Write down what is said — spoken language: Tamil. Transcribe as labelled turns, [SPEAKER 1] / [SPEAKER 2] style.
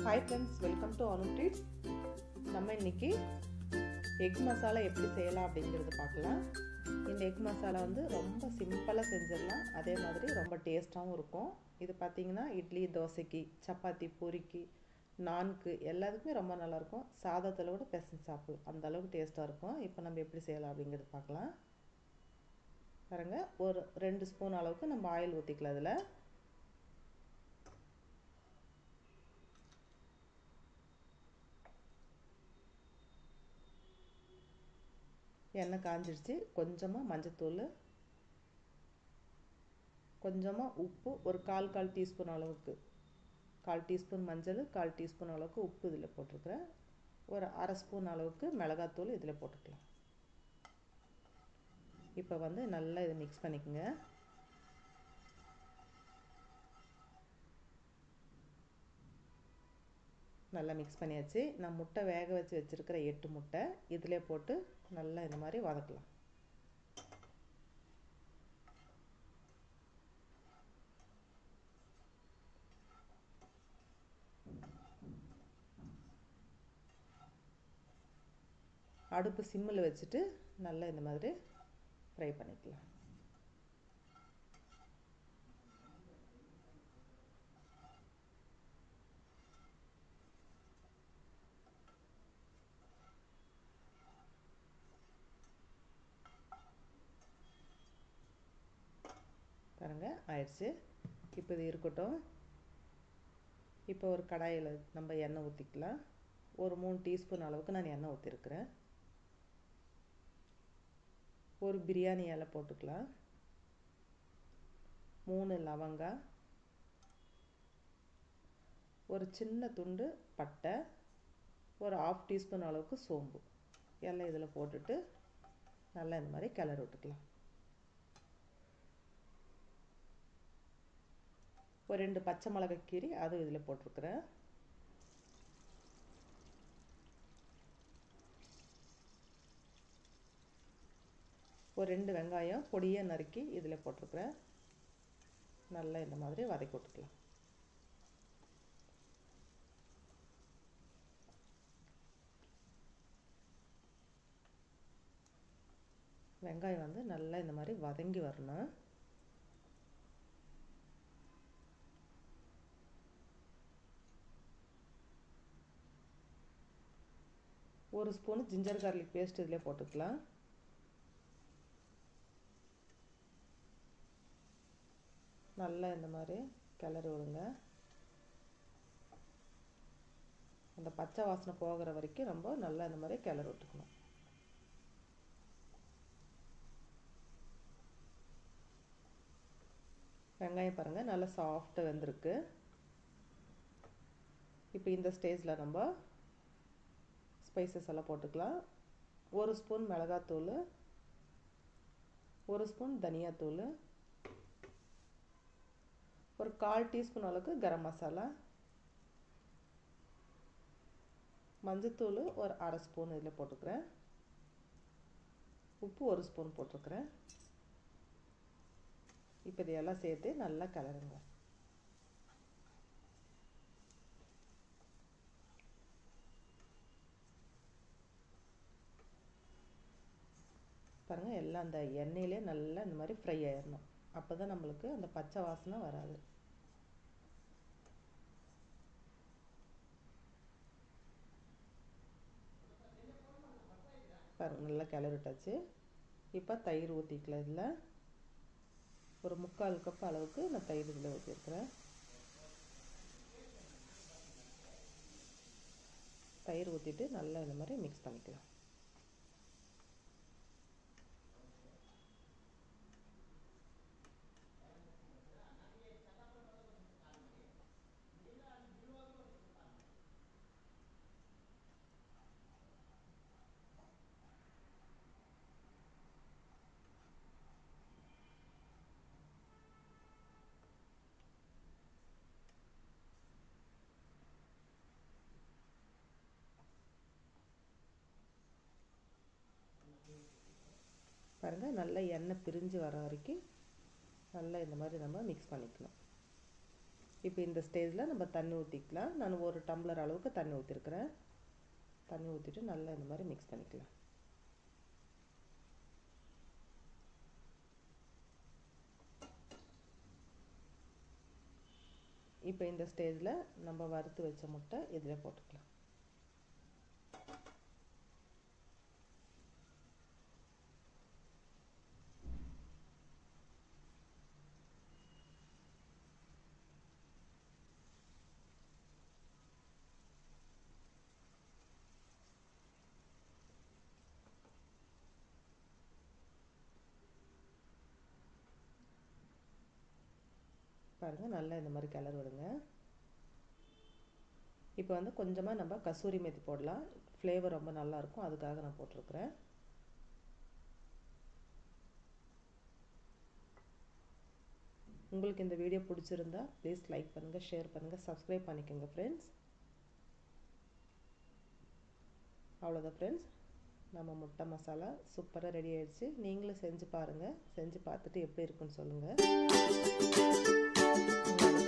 [SPEAKER 1] hi friends welcome to Anu treats நம்ம இன்னைக்கு எக் மசாலா எப்படி செய்யலாம் அப்படிங்கிறது பார்க்கலாம் இந்த எக் மசாலா வந்து ரொம்ப சிம்பிளாக செஞ்சிடலாம் அதே மாதிரி ரொம்ப டேஸ்ட்டாகவும் இருக்கும் இது பார்த்திங்கன்னா இட்லி தோசைக்கு சப்பாத்தி பூரிக்கு நான்கு எல்லாத்துக்குமே ரொம்ப நல்லாயிருக்கும் சாதத்தில் கூட பெசஞ்சு சாப்பிடலாம் அந்த அளவுக்கு டேஸ்ட்டாக இருக்கும் இப்போ நம்ம எப்படி செய்யலாம் அப்படிங்கிறது பார்க்கலாம் பாருங்கள் ஒரு ரெண்டு ஸ்பூன் அளவுக்கு நம்ம ஆயில் ஊற்றிக்கலாம் அதில் எண்ணெய் காஞ்சிடுச்சு கொஞ்சமாக மஞ்சத்தூள் கொஞ்சமாக உப்பு ஒரு கால் கால் டீஸ்பூன் அளவுக்கு கால் டீஸ்பூன் மஞ்சள் கால் டீஸ்பூன் அளவுக்கு உப்பு இதில் போட்டிருக்கிறேன் ஒரு அரை ஸ்பூன் அளவுக்கு மிளகாத்தூள் இதில் போட்டுக்கலாம் இப்போ வந்து நல்லா இதை மிக்ஸ் பண்ணிக்கோங்க நல்லா மிக்ஸ் பண்ணியாச்சு நான் முட்டை வேக வச்சு வச்சுருக்கிற எட்டு முட்டை இதிலே போட்டு நல்லா இந்த மாதிரி வதக்கலாம் அடுப்பு சிம்மில் வச்சுட்டு நல்லா இந்த மாதிரி ஃப்ரை பண்ணிக்கலாம் பாருங்க ஆயிடுச்சு இப்போ இது இருக்கட்டும் இப்போ ஒரு கடாயில் நம்ம எண்ணெய் ஊற்றிக்கலாம் ஒரு மூணு டீஸ்பூன் அளவுக்கு நான் எண்ணெய் ஊற்றிருக்கிறேன் ஒரு பிரியாணி இலை போட்டுக்கலாம் மூணு லவங்காய் ஒரு சின்ன துண்டு பட்டை ஒரு ஆஃப் டீஸ்பூன் அளவுக்கு சோம்பு எல்லாம் இதில் போட்டுட்டு நல்லா இந்த மாதிரி கிளறி விட்டுக்கலாம் ஒரு ரெண்டு பச்சை மிளகாய் கீரி அதுவும் இதில் போட்டிருக்கிறேன் ஒரு ரெண்டு வெங்காயம் பொடியாக நறுக்கி இதில் போட்டிருக்கிறேன் நல்லா இந்த மாதிரி வதக்கி விட்டுக்கலாம் வெங்காயம் வந்து நல்லா இந்த மாதிரி வதங்கி வரணும் ஒரு ஸ்பூன் ஜிஞ்சர் கார்லிக் பேஸ்ட் இதில் போட்டுக்கலாம் நல்லா இந்த மாதிரி கிளறி விடுங்க அந்த பச்சை வாசனை போகிற வரைக்கும் ரொம்ப நல்லா இந்த மாதிரி கிளறி விட்டுக்கணும் வெங்காயம் பாருங்கள் நல்லா சாஃப்டாக வெந்திருக்கு இப்போ இந்த ஸ்டேஜில் நம்ம ஸ்பைசஸ் எல்லாம் போட்டுக்கலாம் ஒரு ஸ்பூன் மிளகாத்தூள் ஒரு ஸ்பூன் தனியாத்தூள் ஒரு கால் டீஸ்பூன் அளவுக்கு கரம் மசாலா மஞ்சத்தூள் ஒரு அரை ஸ்பூன் இதில் போட்டுக்கிறேன் உப்பு ஒரு ஸ்பூன் போட்டிருக்கிறேன் இப்போ இதையெல்லாம் சேர்த்து நல்லா கலருங்க பாருங்கள் எல்லாம் அந்த எண்ணெயிலே நல்லா இந்த மாதிரி ஃப்ரை ஆயிடணும் அப்போ தான் நம்மளுக்கு அந்த பச்சை வாசனை வராது பாருங்கள் நல்லா கிளறிட்டாச்சு இப்போ தயிர் ஊற்றிக்கலாம் இதில் ஒரு முக்கால் கப் அளவுக்கு நான் தயிர் இதில் ஊற்றிருக்கிறேன் தயிர் ஊற்றிட்டு நல்லா இந்த மாதிரி மிக்ஸ் பண்ணிக்கலாம் பாருங்கள் நல்லா எண்ணெய் பிரிஞ்சு வர வரைக்கும் நல்லா இந்த மாதிரி நம்ம மிக்ஸ் பண்ணிக்கணும் இப்போ இந்த ஸ்டேஜில் நம்ம தண்ணி ஊற்றிக்கலாம் நான் ஒரு டம்ளர் அளவுக்கு தண்ணி ஊற்றிருக்கிறேன் தண்ணி ஊற்றிட்டு நல்லா இந்த மாதிரி மிக்ஸ் பண்ணிக்கலாம் இப்போ இந்த ஸ்டேஜில் நம்ம வறுத்து வச்ச முட்டை இதில் போட்டுக்கலாம் பாருங்கள் நல்லா இந்த மாதிரி கலர் விடுங்க இப்போ வந்து கொஞ்சமாக நம்ம கசூரி மேத்தி போடலாம் ஃப்ளேவர் ரொம்ப நல்லாயிருக்கும் அதுக்காக நான் போட்டிருக்கிறேன் உங்களுக்கு இந்த வீடியோ பிடிச்சிருந்தா ப்ளீஸ் லைக் பண்ணுங்கள் ஷேர் பண்ணுங்கள் சப்ஸ்கிரைப் பண்ணிக்கோங்க ஃப்ரெண்ட்ஸ் அவ்வளோதான் ஃப்ரெண்ட்ஸ் நம்ம முட்டை மசாலா சூப்பராக ரெடி ஆயிடுச்சு நீங்களும் செஞ்சு பாருங்கள் செஞ்சு பார்த்துட்டு எப்படி இருக்குன்னு சொல்லுங்கள்